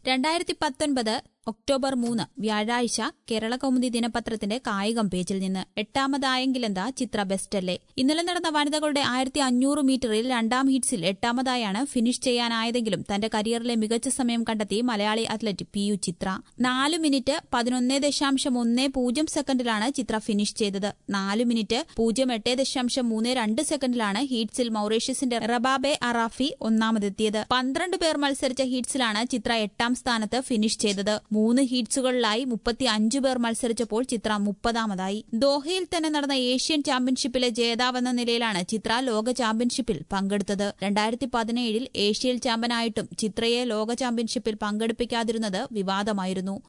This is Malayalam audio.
രണ്ടായിരത്തി പത്തൊൻപത് ഒക്ടോബർ മൂന്ന് വ്യാഴാഴ്ച കേരള കൗമുദി ദിനപത്രത്തിന്റെ കായികം പേജിൽ നിന്ന് എട്ടാമതായെങ്കിലെന്താ ചിത്ര ബെസ്റ്റല്ലേ ഇന്നലെ നടന്ന വനിതകളുടെ ആയിരത്തി അഞ്ഞൂറ് മീറ്ററിൽ രണ്ടാം ഹീറ്റ്സിൽ എട്ടാമതായാണ് ഫിനിഷ് ചെയ്യാനായതെങ്കിലും തന്റെ കരിയറിലെ മികച്ച സമയം കണ്ടെത്തി Malayali athlete P U Chitra നാല് മിനിറ്റ് പതിനൊന്ന് ദശാംശം ഒന്ന് പൂജ്യം സെക്കൻഡിലാണ് ചിത്ര ഫിനിഷ് ചെയ്തത് നാല് മിനിറ്റ് പൂജ്യം എട്ട് ദശാംശം മൂന്ന് രണ്ട് സെക്കൻഡിലാണ് ഹീറ്റ്സിൽ മൌറീഷ്യസിന്റെ റബാബെ അറാഫി ഒന്നാമതെത്തിയത് പന്ത്രണ്ട് പേർ മത്സരിച്ച ഹീറ്റ്സിലാണ് ചിത്ര എട്ടാം സ്ഥാനത്ത് ഫിനിഷ് ചെയ്തത് മൂന്ന് ഹീറ്റ്സുകളിലായി മുപ്പത്തി അഞ്ചു പേർ മത്സരിച്ചപ്പോൾ ചിത്ര മുപ്പതാമതായി ദോഹയിൽ തന്നെ നടന്ന ഏഷ്യൻ ചാമ്പ്യൻഷിപ്പിലെ ജേതാവെന്ന നിലയിലാണ് ചിത്ര ലോക ചാമ്പ്യൻഷിപ്പിൽ പങ്കെടുത്തത് രണ്ടായിരത്തി പതിനേഴിൽ ഏഷ്യയിൽ ചാമ്പ്യനായിട്ടും ചിത്രയെ ലോക ചാമ്പ്യൻഷിപ്പിൽ പങ്കെടുപ്പിക്കാതിരുന്നത് വിവാദമായിരുന്നു